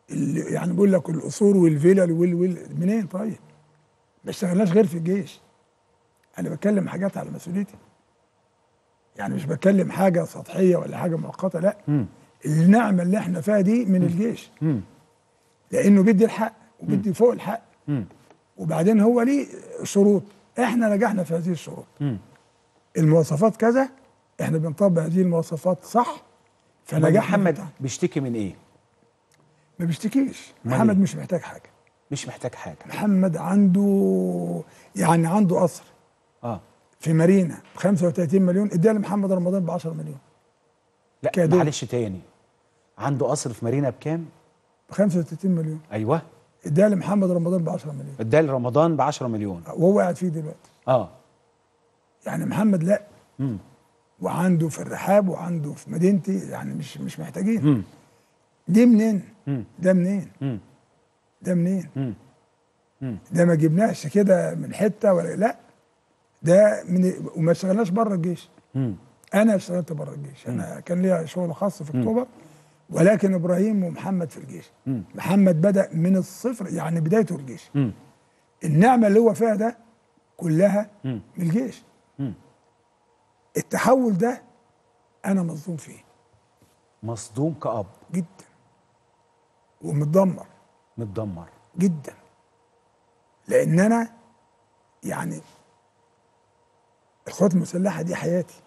اللي يعني بقول لك القصور والفيلل وال وال منين طيب؟ ما اشتغلناش غير في الجيش انا بتكلم حاجات على مسؤوليتي يعني مش بتكلم حاجه سطحيه ولا حاجه مؤقته لا مم. النعمه اللي احنا فيها دي من الجيش مم. لانه بيدي الحق وبيدي فوق الحق مم. وبعدين هو ليه شروط احنا نجحنا في هذه الشروط مم. المواصفات كذا احنا بنطبق هذه المواصفات صح فنجحنا في محمد بتاع. بيشتكي من ايه ما بيشتكيش أمال محمد إيه؟ مش محتاج حاجه مش محتاج حاجه محمد عنده يعني عنده قصر اه في مارينا ب 35 مليون اديها لمحمد رمضان ب 10 مليون لا كادو. معلش تاني عنده قصر في مارينا بكام ب 35 مليون ايوه اديها لمحمد رمضان ب 10 مليون اداه لرمضان ب 10 مليون وهو قاعد فيه دلوقتي اه يعني محمد لا مم. وعنده في الرحاب وعنده في مدينتي يعني مش مش محتاجين مم. دي منين؟ مم. ده منين؟ مم. ده منين؟ مم. مم. ده ما جبناش كده من حته ولا لا ده من وما اشتغلناش بره الجيش مم. انا اشتغلت بره الجيش انا كان ليا شغل خاص في اكتوبر ولكن ابراهيم ومحمد في الجيش مم. محمد بدا من الصفر يعني بدايته الجيش مم. النعمه اللي هو فيها ده كلها مم. من الجيش مم. التحول ده انا مصدوم فيه مصدوم كأب جدا ومتدمر متدمر جدا لان انا يعني القوات المسلحه دي حياتي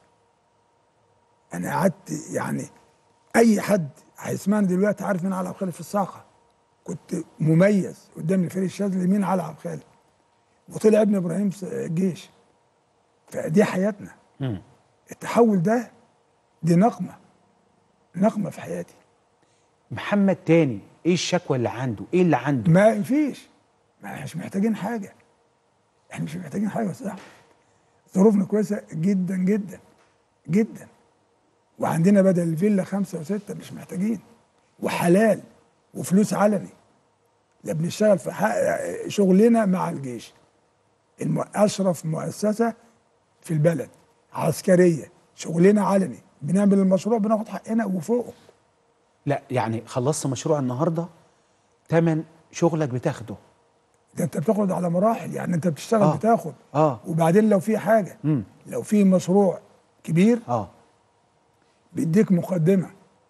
انا قعدت يعني اي حد هيسمعني دلوقتي عارف مين علي عبد الخالق في الساقه كنت مميز قدام الفريق الشاذلي مين علي عبد الخالق وطلع ابن ابراهيم س- الجيش فدي حياتنا مم. التحول ده دي نقمه نقمه في حياتي محمد تاني ايه الشكوى اللي عنده ايه اللي عنده ما فيش ما احنا مش محتاجين حاجه احنا مش محتاجين حاجه يا استاذ احمد ظروفنا كويسه جدا جدا جدا وعندنا بدل الفيلا خمسه وسته مش محتاجين وحلال وفلوس علني لا بنشتغل في حق شغلنا مع الجيش الم- اشرف مؤسسه في البلد عسكريه شغلنا علني بنعمل المشروع بناخد حقنا وفوقه لا يعني خلصت مشروع النهارده تمن شغلك بتاخده ده انت بتاخد على مراحل يعني انت بتشتغل آه. بتاخد اه وبعدين لو في حاجه مم. لو في مشروع كبير اه بيديك مقدمه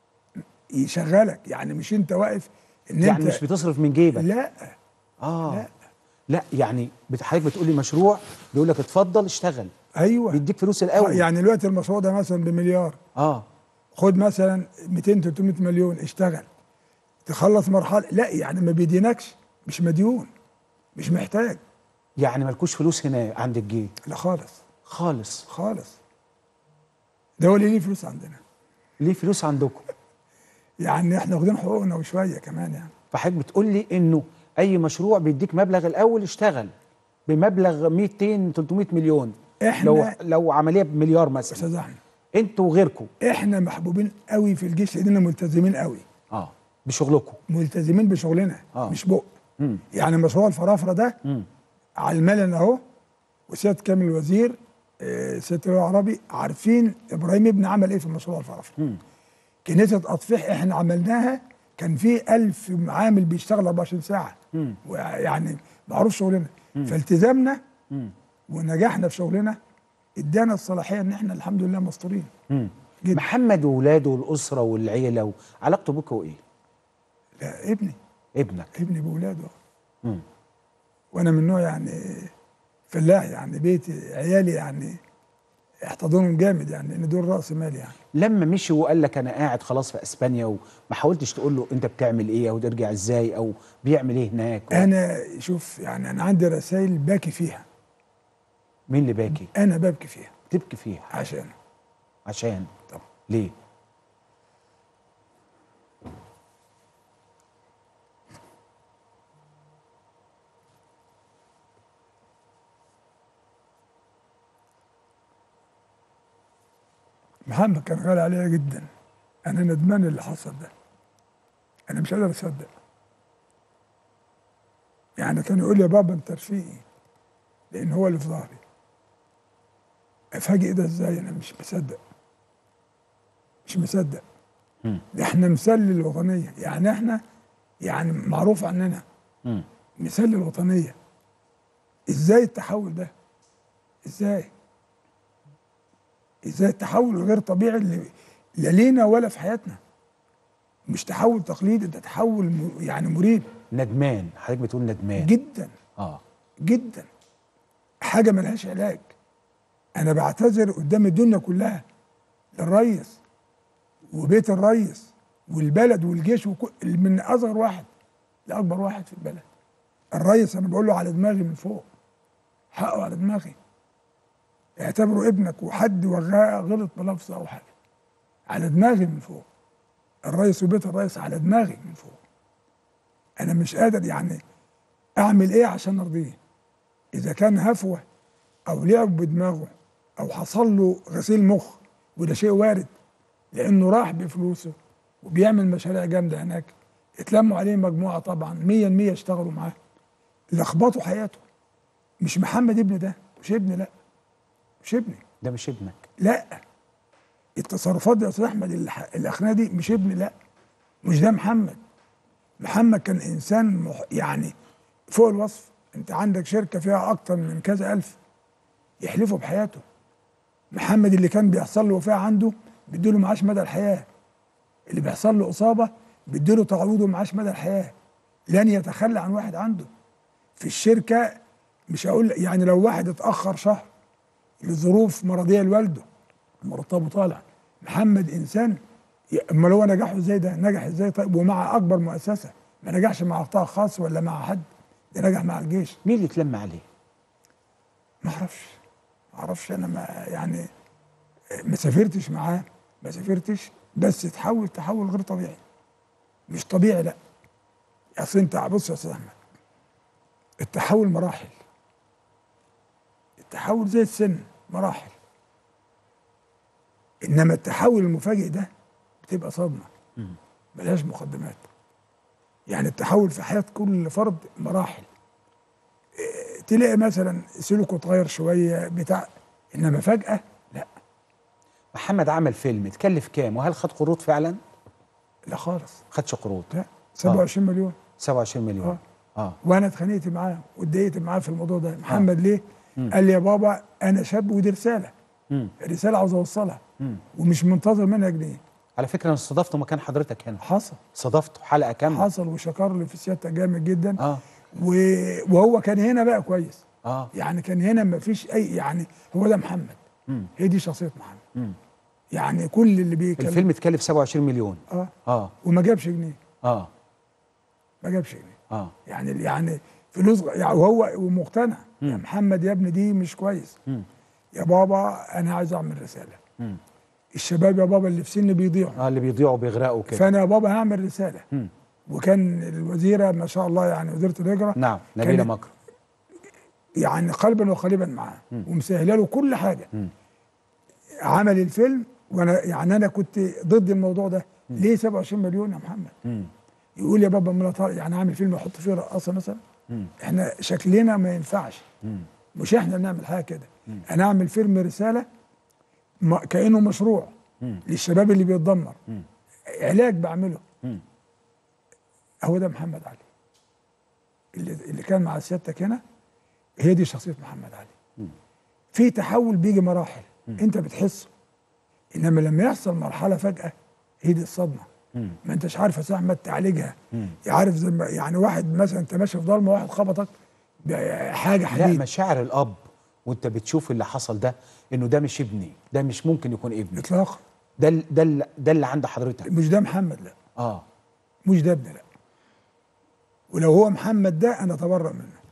يشغلك يعني مش انت واقف ان يعني انت مش بتصرف من جيبك لا اه لا. لا يعني بت- حضرتك بتقول لي مشروع بيقول لك اتفضل اشتغل ايوه بيديك فلوس الاول يعني دلوقتي المشروع ده مثلا بمليار اه خد مثلا 200 300 مليون اشتغل تخلص مرحله لا يعني ما بيدينكش مش مديون مش محتاج يعني مالكوش فلوس هنا عند الجيش لا خالص خالص خالص ده هو اللي ليه فلوس عندنا ليه فلوس عندكم يعني احنا واخدين حقوقنا وشويه كمان يعني فحضرتك بتقول لي انه اي مشروع بيديك مبلغ الاول اشتغل بمبلغ 200 300 مليون إحنا- لو لو عمليه بمليار مثلا استاذ احمد انتوا وغيركم احنا محبوبين قوي في الجيش لاننا ملتزمين قوي اه بشغلكم ملتزمين بشغلنا آه. مش بق مم. يعني مشروع الفرافره ده مم. على الملن اهو وسياده كامل الوزير آه، سياده اللواء عربي عارفين ابراهيم ابن عمل ايه في مشروع الفرافره مم. كنيسه اطفيح احنا عملناها كان في ألف عامل بيشتغل 24 ساعه مم. ويعني معروف شغلنا فالتزامنا مم. ونجاحنا في شغلنا ادانا الصلاحيه ان احنا الحمد لله مستورين مم. جدا. محمد وولاده والاسره والعيله علاقته بكم ايه؟ لا ابني ابنك ابني بولاده مم. وانا من نوع يعني فلاح يعني بيتي عيالي يعني احتضنهم جامد يعني لان دول راس مالي يعني لما مشي وقال لك انا قاعد خلاص في اسبانيا وما حاولتش تقول له انت بتعمل ايه او ترجع ازاي او بيعمل ايه هناك انا شوف يعني انا عندي رسائل باكي فيها مين اللي باكي؟ انا ببكي فيها تبكي فيها عشان عشان طبعا ليه؟ محمد كان غالي عليا جدا انا ندمان اللي حصل ده انا مش قادر اصدق يعني كان يقول لي يا بابا انت رفيقي لان هو اللي في ظهري افاجئ ده ازاي انا مش مصدق مش مصدق مم. ده احنا مثال للوطنيه يعني احنا يعني معروف عننا مم. مثال للوطنيه ازاي التحول ده ازاي ازاي التحول الغير طبيعي اللي لا لينا ولا في حياتنا مش تحول تقليدي ده تحول م- يعني مريب ندمان حضرتك بتقول ندمان جدا اه جدا حاجه ملهاش علاج انا بعتذر قدام الدنيا كلها للريس وبيت الريس والبلد والجيش وكل من اصغر واحد لاكبر واحد في البلد الريس انا بقول له على دماغي من فوق حقه على دماغي اعتبره ابنك وحد وغاه غلط بلفظ او حاجه على دماغي من فوق الريس وبيت الريس على دماغي من فوق انا مش قادر يعني اعمل ايه عشان ارضيه اذا كان هفوه او لعب بدماغه او حصل له غسيل مخ وده شيء وارد لانه راح بفلوسه وبيعمل مشاريع جامده هناك اتلموا عليه مجموعه طبعا 100 100 اشتغلوا معاه لخبطوا حياته مش محمد ابني ده مش ابني لا مش ابني ده مش ابنك لا التصرفات دي يا استاذ احمد الح- الاخرانيه دي مش ابني لا مش ده محمد محمد كان انسان مح يعني فوق الوصف انت عندك شركه فيها اكتر من كذا الف يحلفوا بحياته محمد اللي كان بيحصل له وفاه عنده بيديله معاش مدى الحياه اللي بيحصل له اصابه بيديله تعويض ومعاش مدى الحياه لن يتخلى عن واحد عنده في الشركه مش هقول يعني لو واحد اتاخر شهر لظروف مرضيه لوالده مرتبه طالع محمد انسان ي- امال هو نجحه ازاي ده نجح ازاي طيب ومع اكبر مؤسسه ما نجحش مع قطاع خاص ولا مع حد ده نجح مع الجيش مين اللي اتلم عليه ما اعرفش ما اعرفش انا ما يعني ما سافرتش معاه ما سافرتش بس تحول تحول غير طبيعي مش طبيعي لا اصل انت بص يا استاذ احمد التحول مراحل التحول زي السن مراحل انما التحول المفاجئ ده بتبقى صدمه ملهاش مقدمات يعني التحول في حياه كل فرد مراحل إيه، تلاقي مثلا سلوكه اتغير شويه بتاع انما فجاه لا محمد عمل فيلم اتكلف كام وهل خد قروض فعلا لا خالص خدش قروض لا 27 مليون 27 مليون اه وانا اتخانقت معاه واتضايقت معاه في الموضوع ده محمد ليه؟ قال لي يا بابا انا شاب ودي رساله مم. رساله عاوز اوصلها مم. ومش منتظر منها جنيه على فكره انا استضفته مكان حضرتك هنا حصل استضفته حلقه كامله حصل وشكر لي في سيادتك جامد جدا اه و- وهو كان هنا بقى كويس اه يعني كان هنا ما فيش اي يعني هو ده محمد مم. هي دي شخصيه محمد مم. يعني كل اللي بيكلم الفيلم اتكلف 27 مليون اه اه وما جابش جنيه اه ما جابش جنيه اه يعني يعني فلوس يعني وهو ومقتنع يا محمد يا ابني دي مش كويس مم. يا بابا انا عايز اعمل رساله مم. الشباب يا بابا اللي في سني بيضيعوا اه اللي بيضيعوا بيغرقوا كده فانا يا بابا هعمل رساله مم. وكان الوزيره ما شاء الله يعني وزيره الهجره نعم نبيله كانت مكرم يعني قلبا وقالبا معاه ومسهله له كل حاجه مم. عمل الفيلم وانا يعني انا كنت ضد الموضوع ده ليه 27 مليون يا محمد مم. يقول يا بابا ما أنا يعني عامل فيلم احط فيه رقاصه مثلا مم. احنا شكلنا ما ينفعش مم. مش احنا نعمل حاجه كده انا اعمل فيلم رساله ما كانه مشروع مم. للشباب اللي بيتدمر مم. علاج بعمله مم. هو ده محمد علي اللي, اللي كان مع سيادتك هنا هي دي شخصيه محمد علي في تحول بيجي مراحل انت بتحسه انما لما يحصل مرحله فجاه هي دي الصدمه مم. ما انتش عارف يا أستاذ احمد تعالجها مم. عارف زي ما يعني واحد مثلا انت ماشي في ضلمه واحد خبطك بحاجه لا حديد مشاعر الاب وانت بتشوف اللي حصل ده انه ده مش ابني ده مش ممكن يكون ابني اطلاقا ده ال- ده ال- ده اللي عند حضرتك مش ده محمد لا اه مش ده ابني لا ولو هو محمد ده انا اتبرأ منه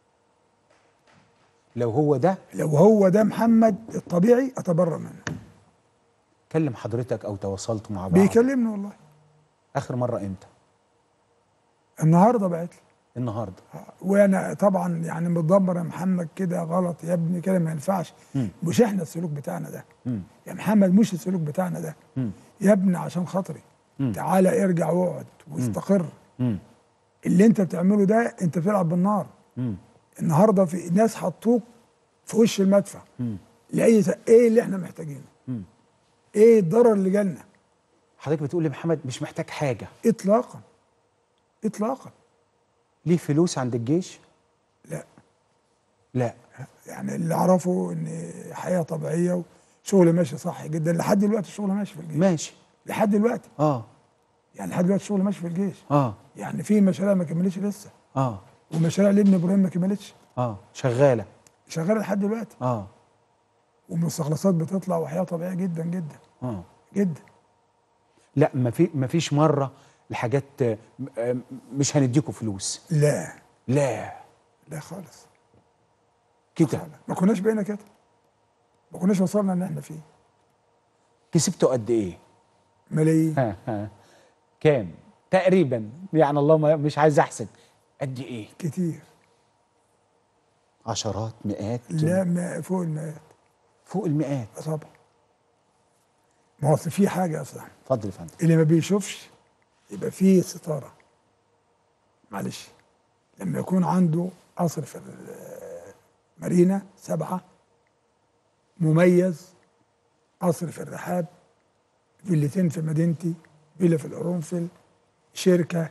لو هو ده لو هو ده محمد الطبيعي اتبرأ منه كلم حضرتك او تواصلتوا مع بعض بيكلمني والله اخر مره امتى النهارده بعت لي النهارده وانا طبعا يعني متدمر يا محمد كده غلط يا ابني كده ما ينفعش مم. مش احنا السلوك بتاعنا ده مم. يا محمد مش السلوك بتاعنا ده مم. يا ابني عشان خاطري مم. تعالى ارجع واقعد واستقر مم. اللي انت بتعمله ده انت بتلعب بالنار مم. النهارده في ناس حطوك في وش المدفع مم. لاي س... ايه اللي احنا محتاجينه مم. ايه الضرر اللي جالنا حضرتك بتقول لي محمد مش محتاج حاجه اطلاقا اطلاقا ليه فلوس عند الجيش لا لا يعني اللي اعرفه ان حياه طبيعيه وشغل ماشي صح جدا لحد دلوقتي الشغل ماشي في الجيش ماشي لحد دلوقتي اه يعني لحد دلوقتي الشغل ماشي في الجيش اه يعني في مشاريع ما كملتش لسه اه ومشاريع لابن ابراهيم ما كملتش اه شغاله شغاله لحد دلوقتي اه ومستخلصات بتطلع وحياه طبيعيه جدا جدا اه جدا لا ما في ما فيش مره الحاجات آه، آه، مش هنديكوا فلوس لا لا لا خالص كده خالص. ما كناش بقينا كده ما كناش وصلنا ان احنا فيه كسبتوا قد ايه ملايين ها ها كام تقريبا يعني الله ما مش عايز احسب قد ايه كتير عشرات مئات لا ما فوق المئات فوق المئات طبعا ما هو أصل في حاجه اصلا اتفضل يا فندم اللي ما بيشوفش يبقى فيه ستاره معلش لما يكون عنده قصر في المارينا سبعه مميز قصر في الرحاب فيلتين في مدينتي فيلا في القرنفل شركه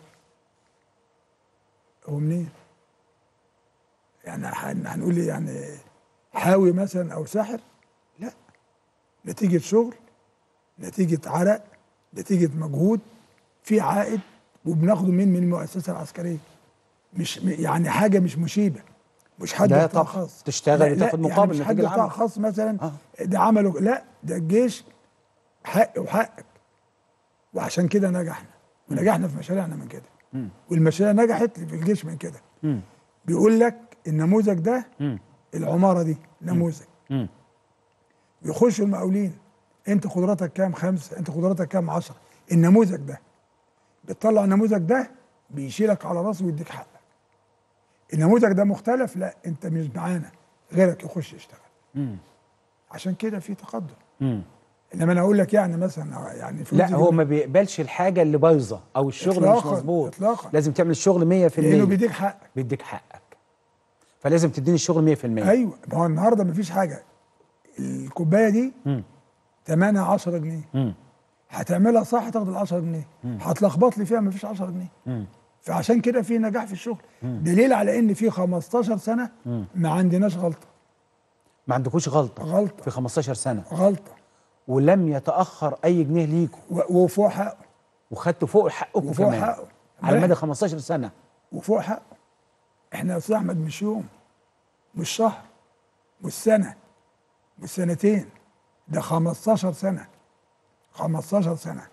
هو منين؟ يعني هن- هنقول إيه يعني حاوي مثلا او ساحر؟ لا نتيجه شغل نتيجه عرق نتيجه مجهود في عائد وبناخده من من المؤسسه العسكريه مش م- يعني حاجه مش مشيبه مش حد لا قطاع طبعا. خاص تشتغل لا وتاخد لا مقابل يعني مش نتيجة حد قطاع العمل. خاص مثلا آه. ده عمله لا ده الجيش حق وحقك وعشان كده نجحنا ونجحنا في مشاريعنا من كده والمشاريع نجحت في الجيش من كده مم. بيقول لك النموذج ده مم. العماره دي نموذج مم. بيخشوا المقاولين انت قدراتك كام خمسه انت قدراتك كام عشرة النموذج ده بتطلع النموذج ده بيشيلك على راسه ويديك حقك النموذج ده مختلف لا انت مش معانا غيرك يخش يشتغل مم. عشان كده في تقدم مم. انما انا اقول لك يعني مثلا يعني فلوس لا دي هو ما بيقبلش الحاجه اللي بايظه او الشغل مش إطلاقاً، مظبوط إطلاقاً. لازم تعمل الشغل 100% لانه بيديك حقك بيديك حقك فلازم تديني الشغل 100% ايوه ما هو النهارده مفيش حاجه الكوبايه دي مم. ثمنها 10 جنيه مم. هتعملها صح تاخد ال 10 جنيه هتلخبط لي فيها مفيش 10 جنيه مم. فعشان كده في نجاح في الشغل دليل على ان في 15 سنه ما عندناش غلطه ما عندكوش غلطه غلطة. في 15 سنه غلطه ولم يتاخر اي جنيه ليكوا و- وفوق حقه وخدتوا فوق حقكم وفوق كمان حقه. على لا. مدى 15 سنه وفوق حقه احنا يا استاذ احمد مش يوم مش شهر مش سنه مش سنتين ده 15 سنه 15 سنه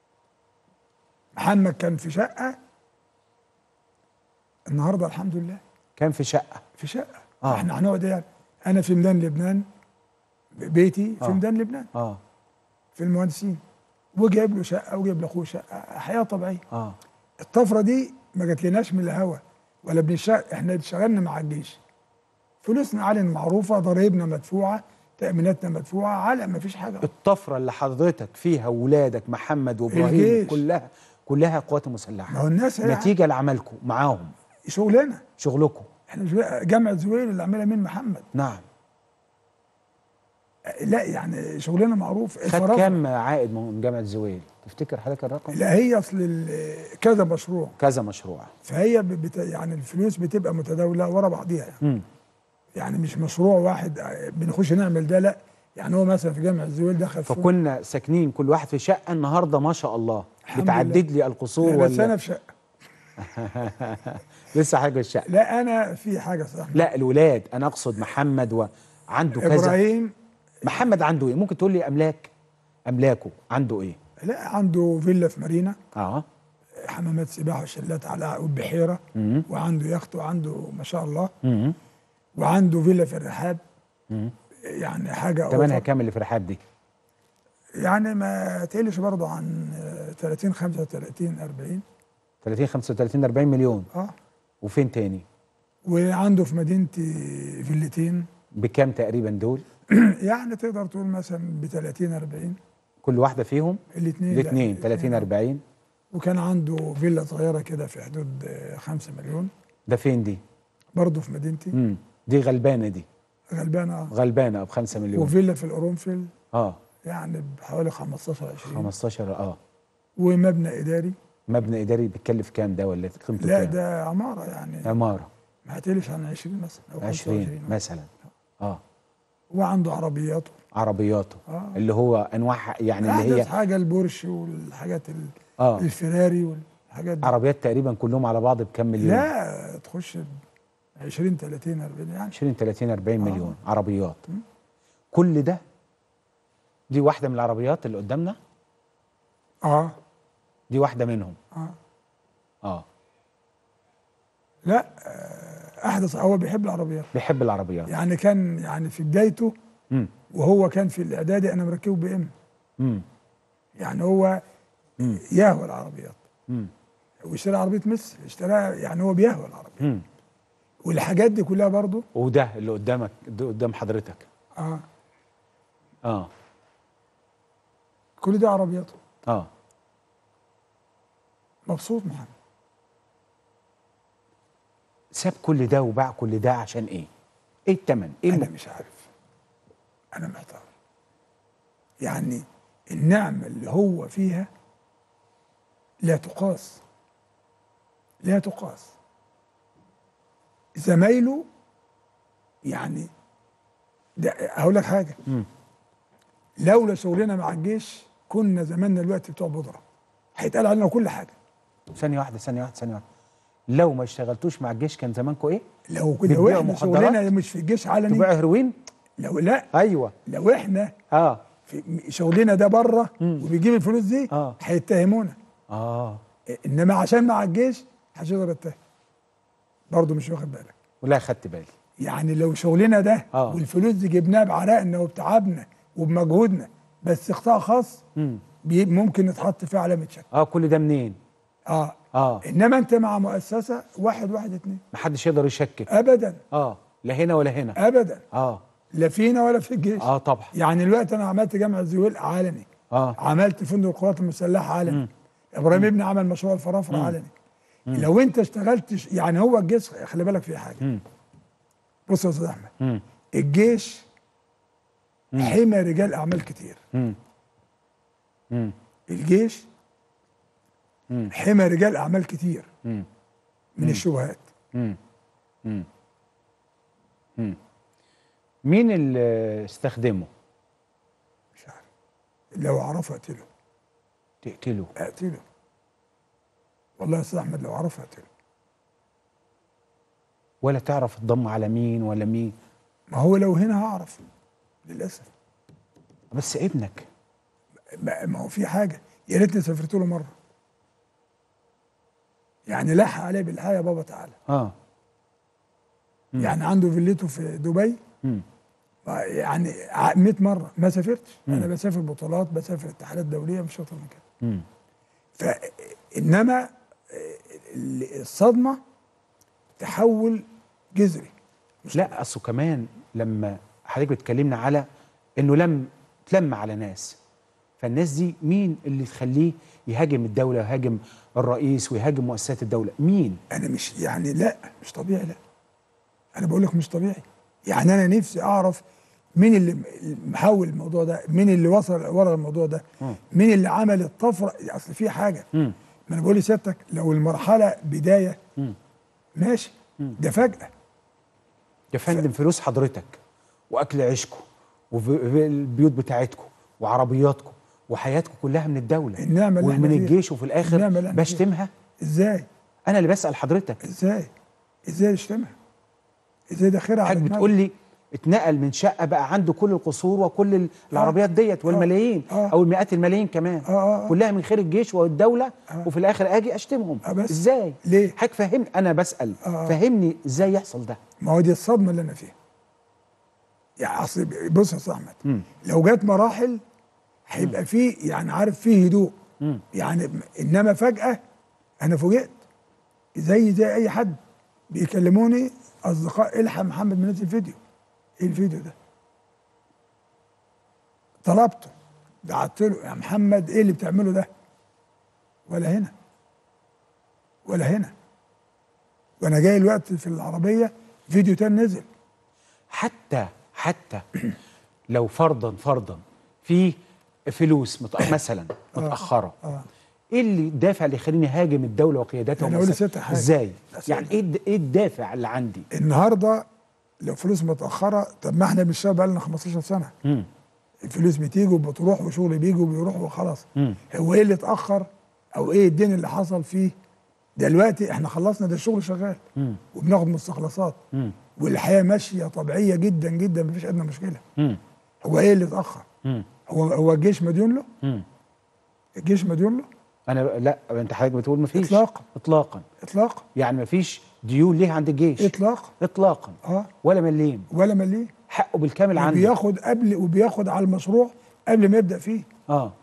محمد كان في شقه النهارده الحمد لله كان في شقه في شقه آه. احنا هنقعد يعني انا في ميدان لبنان بيتي في آه. ميدان لبنان اه في المهندسين وجايب له شقه وجايب لاخوه شقه حياه طبيعيه اه الطفره دي ما جاتلناش من الهوا ولا بنشتغل احنا اشتغلنا مع الجيش فلوسنا علن معروفه ضرائبنا مدفوعه تاميناتنا مدفوعه على ما فيش حاجه الطفره اللي حضرتك فيها ولادك محمد وابراهيم الجيش. كلها كلها قوات مسلحه ما هو الناس هي نتيجه لعملكم معاهم شغلنا شغلكم احنا مش بقى جامعه زويل اللي عاملها مين محمد نعم لا يعني شغلنا معروف خد الفرافرة. كام عائد من جامعه زويل تفتكر حضرتك الرقم لا هي اصل ال- كذا مشروع كذا مشروع فهي بت يعني الفلوس بتبقى متداوله ورا بعضيها يعني. مم. يعني مش مشروع واحد آه، بنخش نعمل ده لا يعني هو مثلا في جامع الزويل دخل فوق فكنا ساكنين كل واحد في شقه النهارده ما شاء الله الحمد بتعدد لي القصور لا بس انا ولا في شقه لسه حاجه الشقه لا انا في حاجه صح لا الولاد انا اقصد محمد وعنده كذا ابراهيم محمد عنده ايه ممكن تقول لي املاك املاكه عنده ايه لا عنده فيلا في مارينا اه حمامات سباحه وشلات على البحيره مم. وعنده يخت وعنده ما شاء الله امم وعنده فيلا في الرحاب يعني حاجه ثمنها أوفر. كام اللي في الرحاب دي يعني ما تقلش برضه عن آه، 30 35 40 30 35 40 مليون اه وفين تاني وعنده في مدينتي فيلتين بكام تقريبا دول يعني تقدر تقول مثلا ب 30 40 كل واحده فيهم الاثنين الاثنين 30 40 وكان عنده فيلا صغيره كده في حدود 5 مليون ده فين دي برضه في مدينتي امم دي غلبانه دي غلبانه آه. غلبانه ب 5 مليون وفيلا في القرنفل اه يعني بحوالي 15 20 15 اه ومبنى اداري مبنى اداري بيتكلف كام ده ولا قيمته لا كام ده عماره يعني عماره ما هتقلش عن 20 مثلا او 20 25 مثلا اه هو عنده عربياته عربياته آه. اللي هو انواع يعني اللي احدث هي حاجه البورش والحاجات ال- اه الفيراري والحاجات دي عربيات تقريبا كلهم على بعض بكام مليون لا تخش ب 20 30 40 يعني 20 30 40 مليون عربيات كل ده دي واحده من العربيات اللي قدامنا اه دي واحده منهم اه اه لا آه، احدث هو بيحب العربيات بيحب العربيات يعني كان يعني في بدايته امم وهو كان في الاعدادي انا مركبه بي ام امم يعني هو يهوى العربيات امم واشترى عربيه ميسي اشتراها يعني هو بيهوى العربيات امم والحاجات دي كلها برضه وده اللي قدامك ده قدام حضرتك اه اه كل دي عربياته اه مبسوط محمد ساب كل ده وباع كل ده عشان ايه؟ ايه الثمن؟ ايه انا الم... مش عارف انا محتار يعني النعمه اللي هو فيها لا تقاس لا تقاس زمايله يعني ده هقول لك حاجه مم. لولا شغلنا مع الجيش كنا زماننا دلوقتي بتوع بودره هيتقال علينا كل حاجه ثانية واحدة ثانية واحدة ثانية واحدة لو ما اشتغلتوش مع الجيش كان زمانكم ايه؟ لو لو بتبيعوا احنا مخدرات؟ شغلنا مش في الجيش علني تبيعوا هيروين؟ لو لا ايوه لو احنا اه في شغلنا ده بره وبيجيب الفلوس دي آه. هيتهمونا اه انما عشان مع الجيش محدش يقدر يتهم برضه مش واخد بالك ولا خدت بالي يعني لو شغلنا ده آه. والفلوس دي جبناها بعرقنا وبتعبنا وبمجهودنا بس قطاع خاص مم. بي- ممكن نتحط فيه علامه شك اه كل ده منين؟ اه اه انما انت مع مؤسسه واحد واحد اتنين محدش يقدر يشكك ابدا اه لا هنا ولا هنا ابدا اه لا فينا ولا في الجيش اه طبعا يعني الوقت انا عملت جامعه الزويل علني اه عملت فندق القوات المسلحه علني ابراهيم ابني عمل مشروع الفرافره علني لو انت اشتغلت ش- يعني هو الجيش خلي بالك في حاجه مم. بص يا استاذ احمد مم. الجيش حمى رجال اعمال كتير مم. مم. الجيش مم. حمى رجال اعمال كتير مم. من الشبهات مم. مم. مم. مين اللي استخدمه؟ مش عارف لو اعرفه اقتله تقتله اقتله والله يا استاذ احمد لو اعرفه اقتله ولا تعرف تضم على مين ولا مين ما هو لو هنا هعرف للاسف بس ابنك ما ما هو في حاجه يا ريتني سافرت له مره يعني لح عليه بالحياه يا بابا تعالى اه يعني عنده فيلته في دبي مم. يعني ع- 100 مره ما سافرتش انا بسافر بطولات بسافر اتحادات دوليه مش اكتر من كده مم. فانما ال- الصدمه تحول جذري لا اصله كمان لما حضرتك بتكلمنا على انه لم تلم على ناس فالناس دي مين اللي تخليه يهاجم الدوله ويهاجم الرئيس ويهاجم مؤسسات الدوله مين انا مش يعني لا مش طبيعي لا انا بقول لك مش طبيعي يعني انا نفسي اعرف مين اللي محول الموضوع ده مين اللي وصل ورا الموضوع ده مم. مين اللي عمل الطفره اصل في حاجه مم. ما انا بقول لسيادتك لو المرحله بدايه مم. ماشي ده فجاه يا فندم فلوس حضرتك واكل عيشكم والبيوت بتاعتكم وعربياتكم وحياتكم كلها من الدوله النعمة اللي احنا ومن فيها. الجيش وفي الاخر النعمة اللي احنا فيها. بشتمها ازاي انا اللي بسال حضرتك ازاي ازاي يشتمها ازاي ده خير على حضرتك دماغه؟ بتقول لي اتنقل من شقه بقى عنده كل القصور وكل ال- العربيات ديت والملايين آه. او المئات الملايين كمان آه، آه، آه. كلها من خير الجيش والدوله وفي الاخر اجي اشتمهم آه، بس. ازاي ليه؟ حضرتك فهمني انا بسال آه. فهمني ازاي يحصل ده ما هو دي الصدمه اللي انا فيها يعني اصل بص يا استاذ احمد مم. لو جت مراحل هيبقى في يعني عارف فيه هدوء مم. يعني انما فجاه انا فوجئت زي زي اي حد بيكلموني اصدقاء الحق محمد منزل فيديو ايه الفيديو ده طلبته بعت له يا محمد ايه اللي بتعمله ده ولا هنا ولا هنا وانا جاي الوقت في العربيه فيديو تاني نزل حتى حتى لو فرضا فرضا في فلوس مت... مثلا متاخره اه ايه اللي الدافع اللي يخليني هاجم الدوله وقياداتها أنا أقول ومؤسساتها؟ لستة حاجة. ازاي بس يعني ايه الد- ايه الدافع اللي عندي النهارده لو فلوس متاخره طب ما احنا بنشتغل بقى لنا 15 سنه مم. الفلوس بتيجي وبتروح وشغل بيجي وبيروح وخلاص مم. هو ايه اللي اتاخر او ايه الدين اللي حصل فيه دلوقتي احنا خلصنا ده الشغل شغال مم. وبناخد مستخلصات مم. والحياه ماشيه طبيعيه جدا جدا مفيش ادنى مشكله مم. هو ايه اللي اتاخر مم. هو هو الجيش مديون له مم. الجيش مديون له انا لا انت حضرتك بتقول مفيش إطلاقاً. اطلاقا اطلاقا يعني مفيش ديون ليه عند الجيش اطلاقا اطلاقا اه ولا مليم ولا مليم حقه بالكامل عنده وبياخد قبل وبياخد على المشروع قبل ما يبدا فيه اه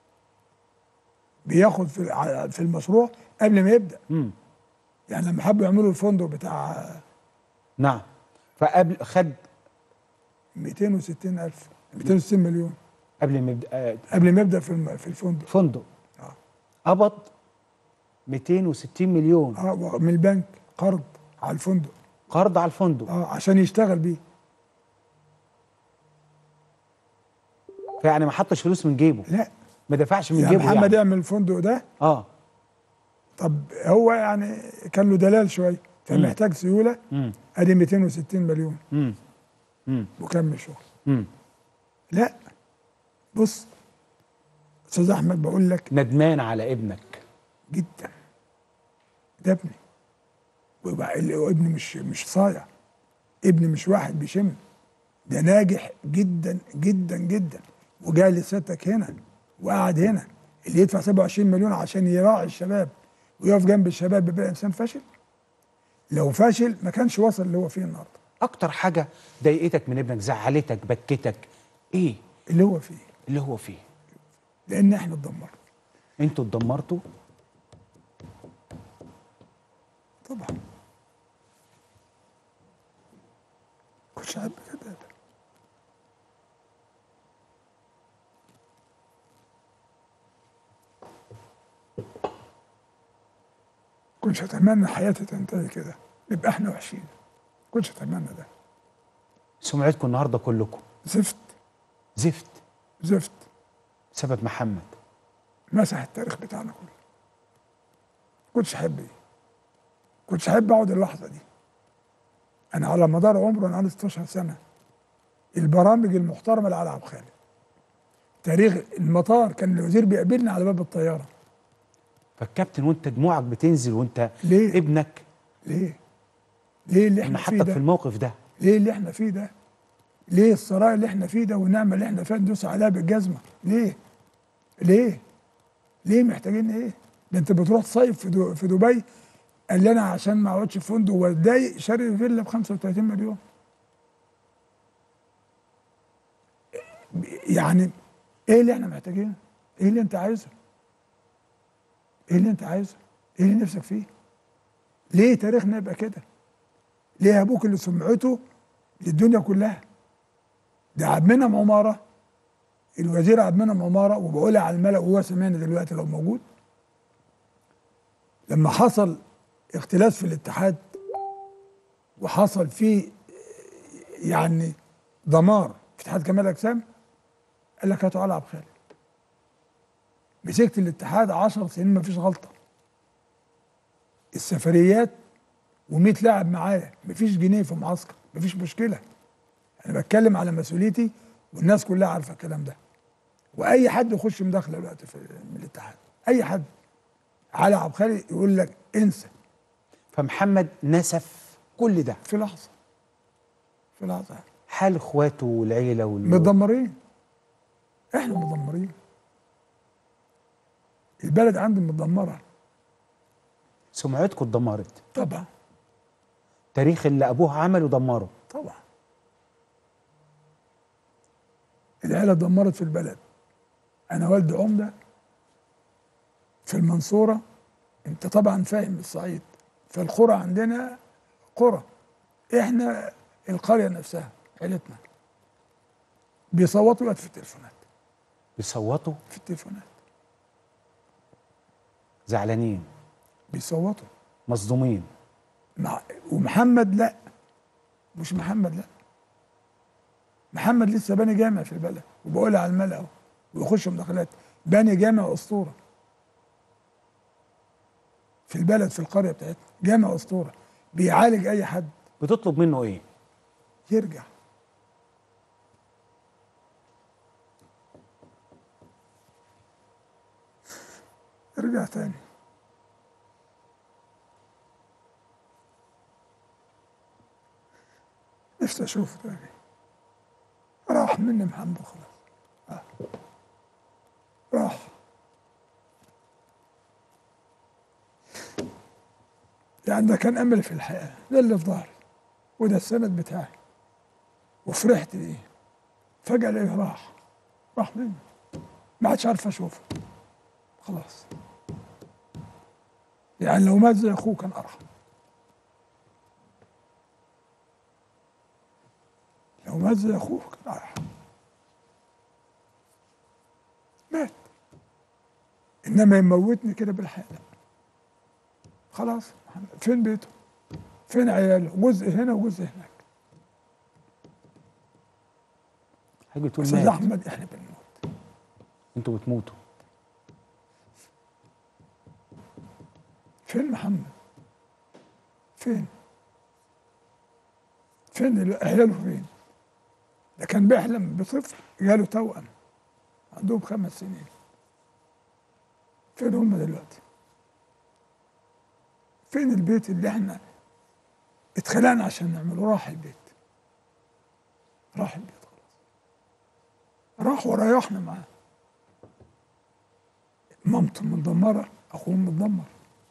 بياخد في ع- في المشروع قبل ما يبدا مم. يعني لما حبوا يعملوا الفندق بتاع نعم فقبل خد 260 الف 260 مليون قبل ما يبدا آه، قبل ما يبدا في الم- في الفندق فندق آه. قبض 260 مليون اه من البنك قرض على الفندق قرض على الفندق اه عشان يشتغل بيه فيعني ما حطش فلوس من جيبه لا ما دفعش من يا جيبه محمد يعني. يعمل الفندق ده اه طب هو يعني كان له دلال شويه فمحتاج سيوله امم ادي 260 مليون امم امم وكمل شغل امم لا بص استاذ احمد بقول لك ندمان على ابنك جدا ده ابني ويبقى ال- ابني مش مش صايع ابني مش واحد بيشم ده ناجح جدا جدا جدا وجاي لسيادتك هنا وقعد هنا اللي يدفع 27 مليون عشان يراعي الشباب ويقف جنب الشباب بيبقى انسان فاشل لو فاشل ما كانش وصل اللي هو فيه النهارده اكتر حاجه ضايقتك من ابنك زعلتك بكتك ايه اللي هو فيه اللي هو فيه لان احنا اتدمرنا انتوا اتدمرتوا طبعا كنتش عارف كده كنتش اتمنى حياتي تنتهي كده نبقى احنا وحشين كنتش اتمنى ده سمعتكم النهارده كلكم زفت زفت زفت بسبب محمد مسح التاريخ بتاعنا كله كنتش احب ايه كنتش احب اقعد اللحظه دي انا على مدار عمري انا عندي 16 سنه البرامج المحترمه اللي على عبد خالد تاريخ المطار كان الوزير بيقابلني على باب الطياره فالكابتن وانت دموعك بتنزل وانت ليه؟ ابنك ليه ليه اللي انا احنا فيه حطك في ده الموقف ده ليه اللي احنا فيه ده ليه الصراع اللي احنا فيه ده والنعمه اللي احنا فيها ندوس عليها بالجزمه ليه ليه ليه محتاجين ايه ده انت بتروح تصيف في, دو في دبي قال لي انا عشان ما اقعدش في فندق واتضايق شاري فيلا ب 35 مليون يعني ايه اللي احنا محتاجينه ايه اللي انت عايزه ايه اللي انت عايزه ايه اللي نفسك فيه ليه تاريخنا يبقى كده ليه ابوك اللي سمعته للدنيا كلها ده عبد المنعم عماره الوزير عبد المنعم عماره وبقولها على الملأ وهو سامعني دلوقتي لو موجود لما حصل اختلاس في الاتحاد وحصل فيه يعني دمار في اتحاد كمال الاجسام قال لك هاتوا على عبد خالد مسكت الاتحاد 10 سنين ما فيش غلطه السفريات و100 لاعب معايا مفيش جنيه في معسكر مفيش مشكله انا بتكلم على مسؤوليتي والناس كلها عارفه الكلام ده واي حد يخش مداخله دلوقتي في من الاتحاد اي حد علي عبد الخالق يقول لك انسى فمحمد نسف كل ده في لحظه في لحظه حال اخواته والعيله وال... متدمرين احنا متدمرين البلد عندي متدمره سمعتكم اتدمرت طبعا تاريخ اللي ابوه عمله دمره طبعا العيله اتدمرت في البلد انا والدي عمده في المنصوره انت طبعا فاهم الصعيد فالقرى عندنا قرى احنا القريه نفسها عيلتنا بيصوتوا دلوقتي في التليفونات بيصوتوا في التليفونات زعلانين بيصوتوا مصدومين مع ومحمد لا مش محمد لا محمد لسه باني جامع في البلد وبقولها على الملأ اهو ويخش مداخلات باني جامع اسطوره في البلد في القريه بتاعتنا جامع اسطوره بيعالج اي حد بتطلب منه ايه يرجع ارجع تاني نفسي اشوفه تاني راح مني محمد خلاص آه. راح يعني ده كان امل في الحياه ده اللي في ظهري وده السند بتاعي وفرحت بيه فجاه الاقيه راح راح مني ما عادش عارف اشوفه خلاص يعني لو مات زي اخوه كان ارحم لو مات زي اخوه كان ارحم مات انما يموتني كده بالحياه لا خلاص فين بيته فين عياله جزء هنا وجزء هناك حاجه تقول استاذ مات احمد احنا بنموت انتوا بتموتوا فين محمد فين فين ال- عياله فين ده كان بيحلم بطفل جاله توأم عندهم خمس سنين فين هم دلوقتي فين البيت اللي احنا اتخلقنا عشان نعمله راح البيت راح البيت خلاص راح وريحنا معاه مامته متدمرة أخوه متدمر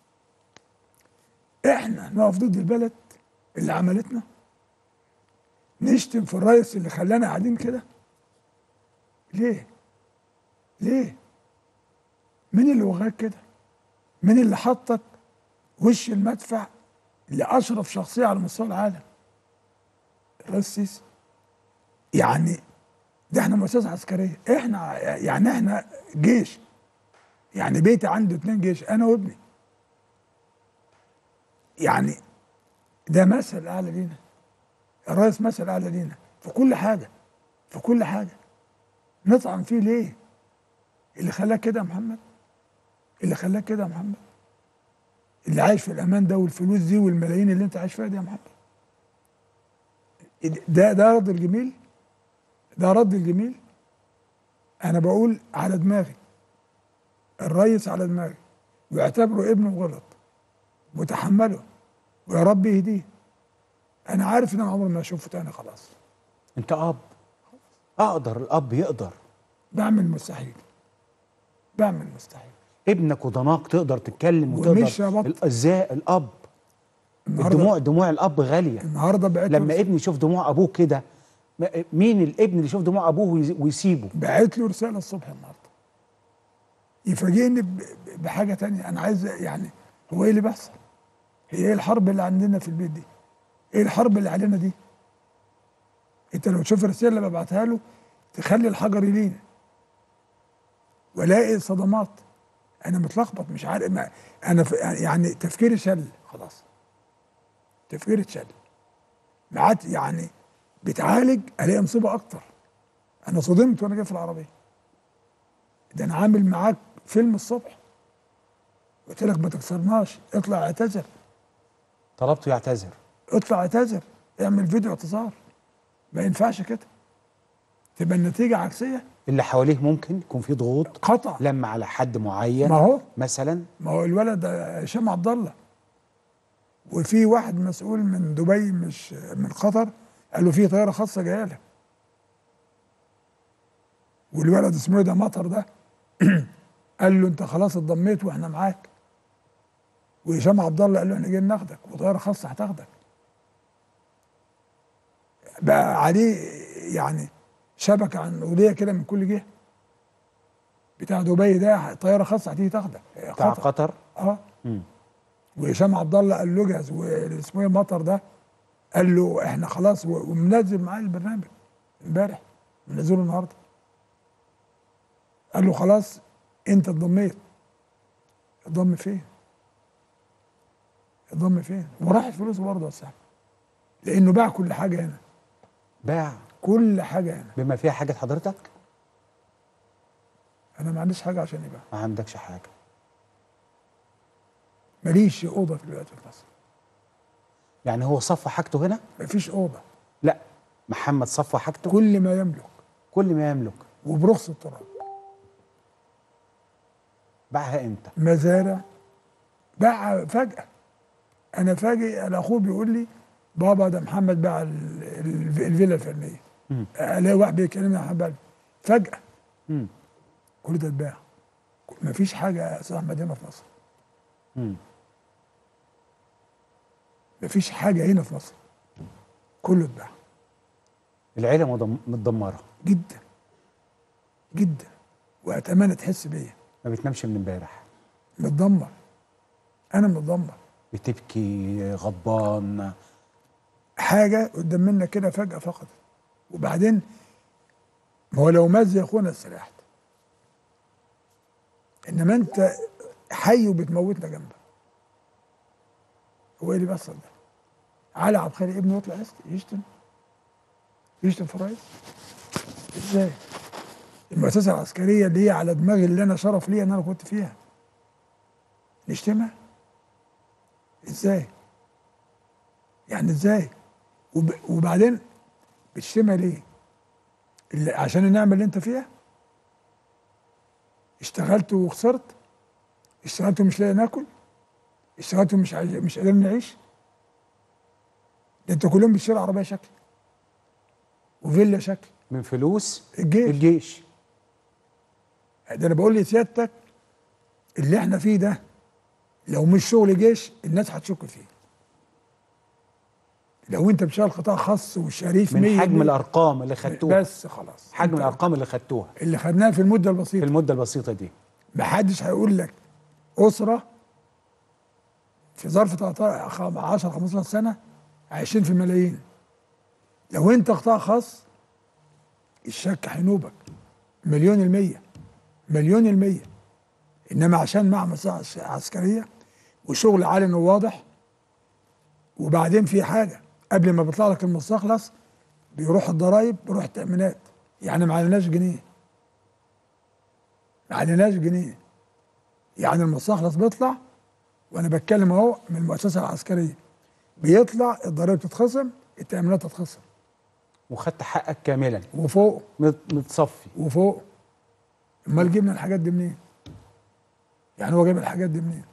احنا نقف ضد البلد اللي عملتنا نشتم في الرئيس اللي خلانا قاعدين كده ليه ليه مين اللي وغاك كده مين اللي حطك وش المدفع لاشرف شخصيه على مستوى العالم الرئيس السيسي يعني ده احنا مؤسسه عسكريه احنا يعني احنا جيش يعني بيتي عنده اتنين جيش انا وابني يعني ده مثل اعلى لينا الرئيس مثل اعلى لينا في كل حاجه في كل حاجه نطعن فيه ليه اللي خلاك كده يا محمد اللي خلاك كده يا محمد اللي عايش في الامان ده والفلوس دي والملايين اللي انت عايش فيها دي يا محمد ده ده رد الجميل ده رد الجميل انا بقول على دماغي الريس على دماغي ويعتبره ابنه غلط وتحمله ويا رب يهديه انا عارف ان انا عمري ما اشوفه تاني خلاص انت اب اقدر الاب يقدر بعمل المستحيل بعمل المستحيل ابنك وضناك تقدر تتكلم ومش وتقدر هبط- ال- ازاي الاب النهارده الدموع دموع الاب غاليه النهارده بقيت لما له ابني يشوف دموع ابوه كده م- مين الابن اللي يشوف دموع ابوه ويز- ويسيبه بعت له رساله الصبح النهارده يفاجئني ب- ب- بحاجه تانية انا عايز يعني هو ايه اللي بيحصل؟ هي ايه الحرب اللي عندنا في البيت دي؟ ايه الحرب اللي علينا دي؟ انت لو تشوف الرساله اللي ببعتها له تخلي الحجر يلين والاقي صدمات انا متلخبط مش عارف ما انا في يعني تفكيري شل خلاص تفكيري اتشل ما عاد يعني بتعالج الاقي مصيبه اكتر انا صدمت وانا جاي في العربيه ده انا عامل معاك فيلم الصبح قلت لك ما تكسرناش اطلع اعتذر طلبته يعتذر اطلع اعتذر اعمل فيديو اعتذار ما ينفعش كده تبقى النتيجه عكسيه اللي حواليه ممكن يكون في ضغوط قطع لما على حد معين ما هو مثلا ما هو الولد ده هشام عبد الله وفي واحد مسؤول من دبي مش من قطر قال له في طياره خاصه جايه لك والولد اسمه إيه ده مطر ده قال له انت خلاص اتضميت واحنا معاك وهشام عبد الله قال له احنا جايين ناخدك وطياره خاصه هتاخدك بقى عليه يعني شبكه عنقوديه كده من كل جهه بتاع دبي ده طياره خاصه هتيجي تاخدك بتاع قطر. قطر اه مم. وهشام عبد الله قال له اجهز واسمه ايه مطر ده قال له احنا خلاص و- ومنزل معاه البرنامج امبارح منزله النهارده قال له خلاص انت اتضميت اتضم فين؟ اتضم فين؟ وراحت فلوسه برضه يا صاحبي لانه باع كل حاجه هنا باع كل حاجه هنا بما فيها حاجه حضرتك انا ما عنديش حاجه عشان يبيع ما عندكش حاجه ماليش اوضه في الوقت في مصر يعني هو صفى حاجته هنا مفيش اوضه لا محمد صفى حاجته كل ما يملك كل ما يملك وبرخص التراب باعها امتى مزارع باع فجأة أنا فاجئ أنا أخوه بيقول لي بابا ده محمد باع ال- ال- الفيلا الفلانية مم. ألاقي واحد بيكلمني عن محمد فجأة مم. كل ده اتباع مفيش حاجة يا أستاذ أحمد هنا في مصر مم. مفيش حاجة هنا في مصر كله اتباع العيله مدم- متدمره جدا جدا وأتمنى تحس بيا ما بتنامش من امبارح متدمر أنا متدمر بتبكي غضبان حاجه قدام منك كده فجاه فقط وبعدين ما هو لو مات زي اخونا استريحت انما انت حي وبتموتنا جنبك هو ايه اللي بيحصل ده؟ علي عبد الخالق ابنه يطلع يست- يشتم يشتم في الرئيس ازاي؟ المؤسسه العسكريه اللي هي على دماغي اللي انا شرف ليا ان انا كنت فيها نشتمها؟ ازاي؟ يعني ازاي؟ وب... وبعدين بتشتمها ليه؟ اللي عشان النعمه اللي انت فيها؟ اشتغلت وخسرت؟ اشتغلت ومش لاقي ناكل؟ اشتغلت ومش عايز... مش قادرين نعيش؟ ده انت كل يوم بتشتري عربيه شكل وفيلا شكل من فلوس الجيش الجيش ده انا بقول لسيادتك اللي احنا فيه ده لو مش شغل جيش الناس هتشك فيه لو انت بتشتغل قطاع خاص وشريف من مية حجم مية الارقام اللي خدتوها بس خلاص حجم انت الارقام اللي خدتوها اللي خدناها في المده في البسيطه المده البسيطه دي محدش هيقول لك اسره في ظرف 10 15 سنه عايشين في ملايين لو انت قطاع خاص الشك هينوبك مليون المية مليون المية انما عشان مع مصلحة عسكرية وشغل علني وواضح وبعدين في حاجة قبل ما بيطلع لك المستخلص بيروح الضرايب بيروح التأمينات يعني ما عليناش جنيه ما عليناش جنيه يعني المستخلص بيطلع وانا بتكلم اهو من المؤسسة العسكرية بيطلع الضرايب تتخصم التأمينات تتخصم وخدت حقك كاملا وفوق مت- متصفي وفوق امال جبنا الحاجات دي منين؟ يعني هو جاب الحاجات دي منين؟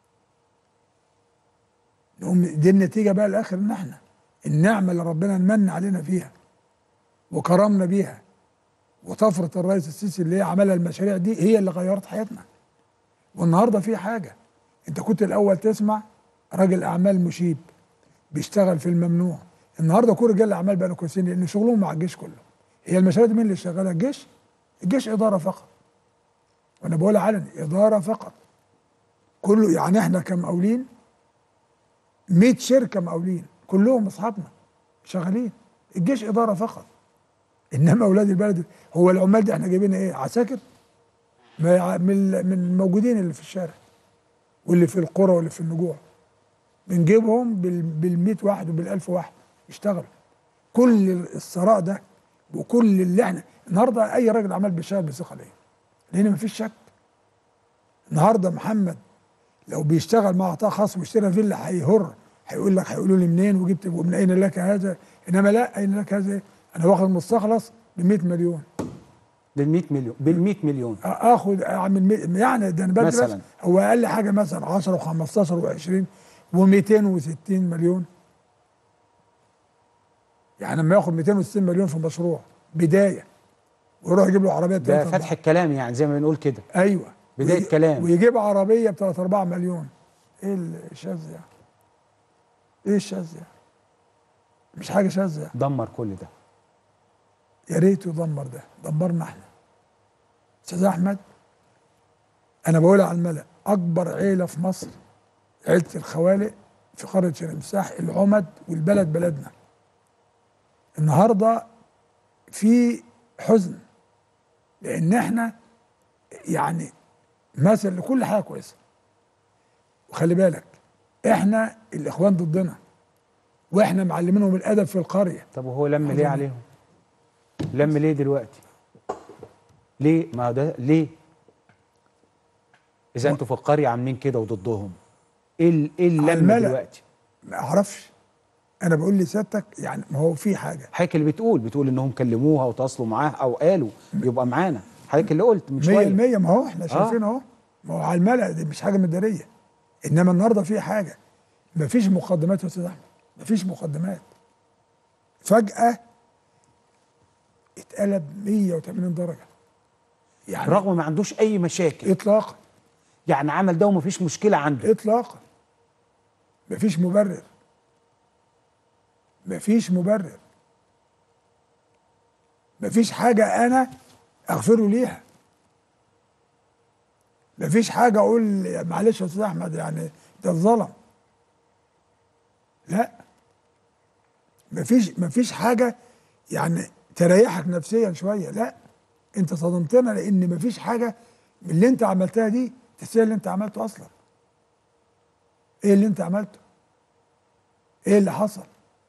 نقوم دي النتيجه بقى الاخر ان احنا النعمه اللي ربنا من علينا فيها وكرمنا بيها وطفره الرئيس السيسي اللي هي عملها المشاريع دي هي اللي غيرت حياتنا والنهارده في حاجه انت كنت الاول تسمع راجل اعمال مشيب بيشتغل في الممنوع النهارده كل رجال الاعمال بقوا كويسين لان شغلهم مع الجيش كله هي المشاريع دي مين اللي شغالها الجيش الجيش اداره فقط وانا بقول علني اداره فقط كله يعني احنا كمقاولين 100 شركه مقاولين كلهم اصحابنا شغالين الجيش اداره فقط انما اولاد البلد هو العمال دي احنا جايبين ايه عساكر ما يع- من من الموجودين اللي في الشارع واللي في القرى واللي في النجوع بنجيبهم بال 100 واحد وبال 1000 واحد يشتغلوا كل الثراء ده وكل اللي احنا النهارده اي راجل عمال بيشتغل بثقه ليه؟ لان مفيش شك النهارده محمد لو بيشتغل مع قطاع خاص واشترى فيلا هيهر هيقول لك هيقولوا لي منين وجبت ومن اين لك هذا انما لا اين لك هذا إيه؟ انا واخد مستخلص ب 100 مليون بال 100 مليون بال 100 مليون اخد اعمل مي- يعني ده انا بدي بس مثلاً. هو اقل حاجه مثلا 10 و15 و20 و260 مليون يعني لما ياخد 260 مليون في مشروع بدايه ويروح يجيب له عربيه ده بتلاتة فتح الكلام يعني زي ما بنقول كده ايوه بداية وي- كلام. ويجيب عربيه ب 3 4 مليون ايه الشاذ يعني؟ ايه الشاذ يعني؟ مش حاجه شاذه دمر كل ده يا ريت يدمر ده دمرنا احنا استاذ احمد انا بقول على الملأ اكبر عيله في مصر عيله الخوالق في قريه شرمساح العمد والبلد بلدنا النهارده في حزن لان احنا يعني مثل لكل حاجه كويسه وخلي بالك احنا الاخوان ضدنا واحنا معلمينهم الادب في القريه طب وهو لم ليه أظن. عليهم لم ليه دلوقتي ليه ما ده ليه اذا انتوا في القريه عاملين كده وضدهم ايه ال- ايه على اللم الملأ. دلوقتي ما اعرفش انا بقول لسيادتك يعني ما هو في حاجه حضرتك اللي بتقول بتقول انهم كلموها وتواصلوا معاها او قالوا يبقى معانا حضرتك اللي قلت من 100% شويه ما هو احنا شايفين اهو ما هو على الملأ دي مش حاجه مداريه انما النهارده في حاجه ما فيش مقدمات يا استاذ احمد ما فيش مقدمات فجاه اتقلب 180 درجه يعني رغم ما عندوش اي مشاكل اطلاقا يعني عمل ده ومفيش مشكله عنده اطلاقا مفيش مبرر مفيش مبرر مفيش حاجه انا اغفره ليها مفيش حاجه اقول معلش يا استاذ احمد يعني ده الظلم لا مفيش مفيش حاجه يعني تريحك نفسيا شويه لا انت صدمتنا لان مفيش حاجه من اللي انت عملتها دي تستاهل اللي انت عملته اصلا ايه اللي انت عملته ايه اللي حصل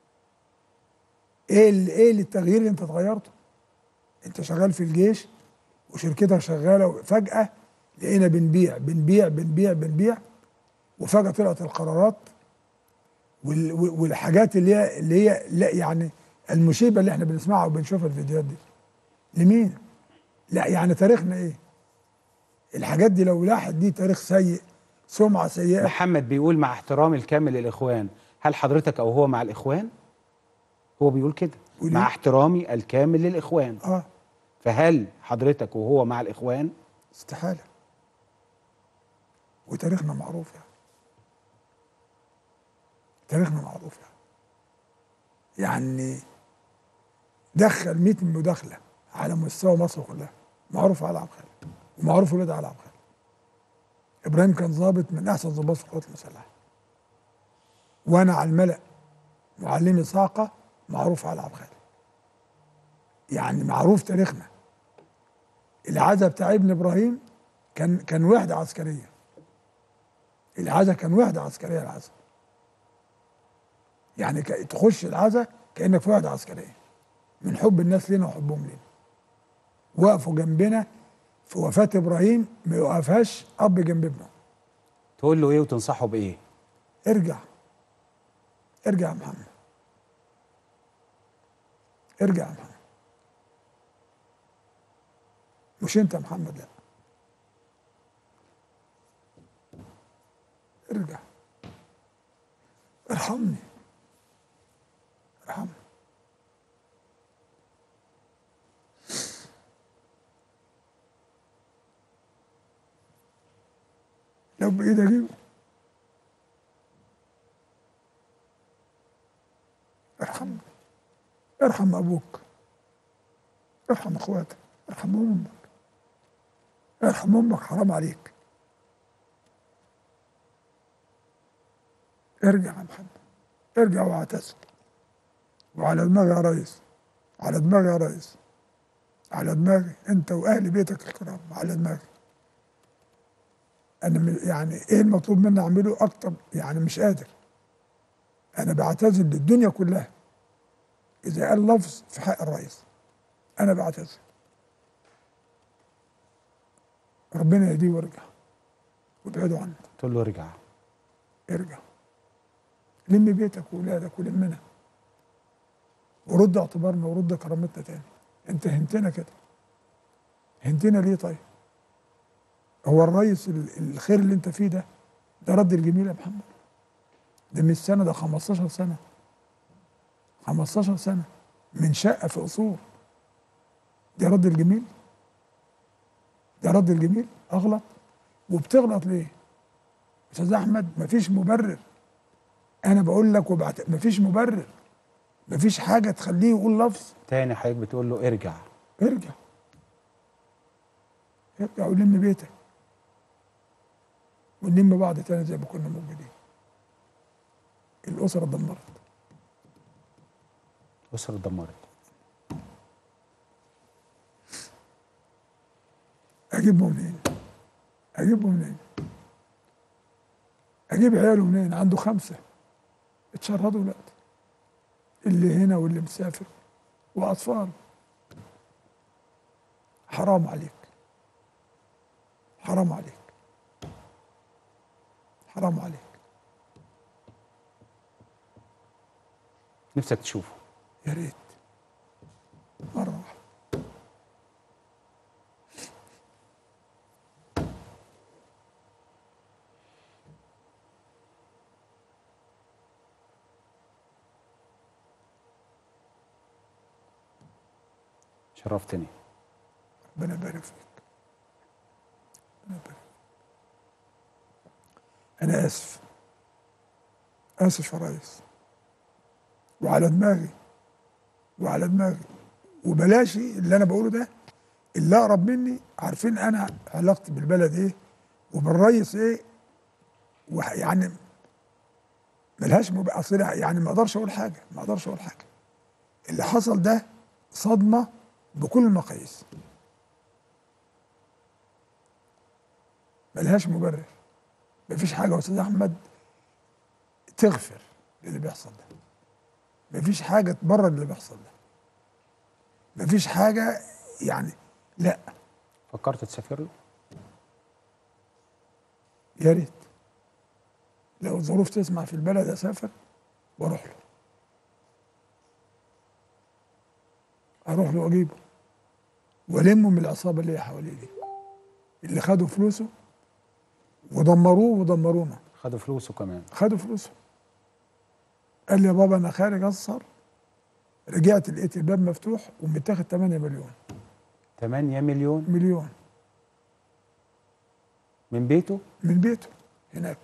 ايه اللي ايه اللي التغيير اللي انت اتغيرته انت شغال في الجيش وشركتك شغاله فجاه لقينا بنبيع بنبيع بنبيع بنبيع وفجاه طلعت القرارات وال- وال- والحاجات اللي هي اللي هي لا يعني المصيبه اللي احنا بنسمعها وبنشوفها الفيديوهات دي لمين؟ لا يعني تاريخنا ايه؟ الحاجات دي لو لاحظ دي تاريخ سيء سمعه سيئه محمد بيقول مع احترامي الكامل للاخوان هل حضرتك او هو مع الاخوان هو بيقول كده بيقول مع إيه؟ احترامي الكامل للاخوان اه فهل حضرتك وهو مع الاخوان استحاله وتاريخنا معروف يعني تاريخنا معروف يعني يعني دخل 100 مداخله على مستوى مصر كلها معروف على عبد خالد ومعروف ولاد على عبد خالد ابراهيم كان ضابط من احسن ضباط في القوات المسلحه وانا على الملأ معلمي صاعقه معروف على عبد خالد يعني معروف تاريخنا العزا بتاع ابن ابراهيم كان كان وحده عسكريه العزا كان وحده عسكريه العزا يعني ك- تخش العزا كانك في وحده عسكريه من حب الناس لنا وحبهم لنا وقفوا جنبنا في وفاه ابراهيم ما يوقفهاش اب جنب ابنه تقول له ايه وتنصحه بايه ارجع ارجع يا محمد ارجع يا محمد مش انت يا محمد لا ارجع ارحمني ارحمني لو بايدي اجيبه ارحمني ارحم ابوك ارحم اخواتك ارحم امك ارحم امك حرام عليك ارجع يا محمد ارجع واعتذر وعلى دماغي يا ريس على دماغي يا ريس على دماغي انت واهل بيتك الكرام على دماغي انا م- يعني ايه المطلوب مني اعمله اكتر يعني مش قادر انا بعتذر للدنيا كلها اذا قال لفظ في حق الرئيس انا بعتذر ربنا يهديه ويرجع وابعدوا عنه تقول له ارجع ارجع لم بيتك واولادك ولمنا ورد اعتبارنا ورد كرامتنا تاني انت هنتنا كده هنتنا ليه طيب هو الرئيس ال- الخير اللي انت فيه ده ده رد الجميل يا محمد ده مش سنه ده 15 سنه 15 سنه من شقه في قصور ده رد الجميل ده رد الجميل اغلط وبتغلط ليه استاذ احمد مفيش مبرر انا بقول لك وبعت... مفيش مبرر مفيش حاجه تخليه يقول لفظ تاني حضرتك بتقول له ارجع ارجع ارجع ولم بيتك ونلم بعض تاني زي ما كنا موجودين الاسره اتدمرت اسره اتدمرت اجيبهم منين؟ اجيبهم منين؟ اجيب عياله منين؟ عنده خمسه اتشردوا دلوقتي اللي هنا واللي مسافر واطفال حرام عليك حرام عليك حرام عليك نفسك تشوفه يا ريت مره واحده شرفتني ربنا يبارك فيك ربنا يبارك انا اسف اسف يا ريس وعلى دماغي وعلى دماغي وبلاش اللي انا بقوله ده اللي اقرب مني عارفين انا علاقتي بالبلد ايه وبالريس ايه وح- يعني ملهاش مب... أصل يعني ما اقدرش اقول حاجه ما اقدرش اقول حاجه اللي حصل ده صدمه بكل المقاييس ملهاش مبرر مفيش حاجه يا استاذ احمد تغفر للي بيحصل ده مفيش حاجه تبرر اللي بيحصل ده مفيش حاجه يعني لا فكرت تسافر له يا ريت لو الظروف تسمع في البلد اسافر واروح له اروح له واجيبه والمه من العصابه اللي هي حواليه دي اللي خدوا فلوسه ودمروه ودمرونا خدوا فلوسه كمان خدوا فلوسه قال لي يا بابا انا خارج اسهر رجعت لقيت الباب مفتوح ومتاخد 8 مليون 8 مليون مليون من بيته من بيته هناك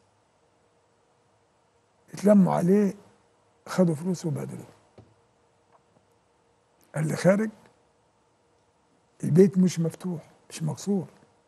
اتلموا عليه خدوا فلوسه وبهدلوه قال لي خارج البيت مش مفتوح مش مكسور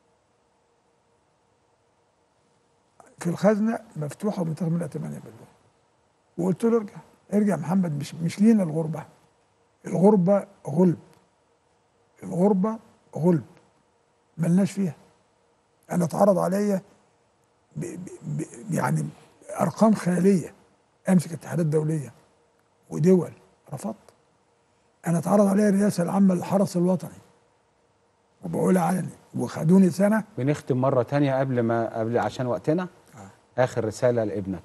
في الخزنه مفتوحه ومتاخد منها 8 مليون وقلت له ارجع ارجع محمد مش مش لينا الغربه الغربه غلب الغربه غلب ملناش فيها انا اتعرض عليا ب- ب- ب- يعني ارقام خياليه امسك اتحادات دوليه ودول رفضت انا اتعرض عليا الرئاسه العامه للحرس الوطني وبقولها علني وخدوني سنه بنختم مرة تانية قبل ما قبل عشان وقتنا آخر رسالة لابنك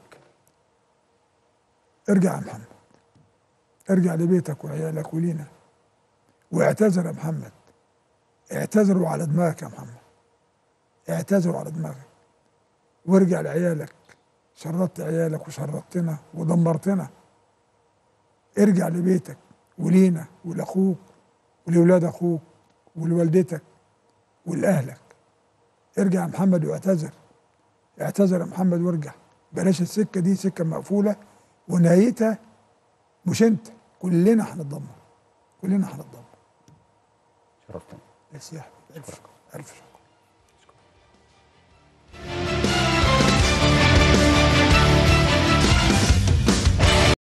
ارجع يا محمد ارجع لبيتك وعيالك ولينا واعتذر يا محمد اعتذروا على دماغك يا محمد اعتذروا على دماغك وارجع لعيالك شردت عيالك وشردتنا ودمرتنا ارجع لبيتك ولينا ولاخوك ولولاد اخوك ولوالدتك ولاهلك ارجع يا محمد واعتذر اعتذر يا محمد وارجع بلاش السكه دي سكه مقفوله ونهايتها مش انت كلنا هنتدمر كلنا هنتدمر شرفتني يا سياح الف شكر الف شكر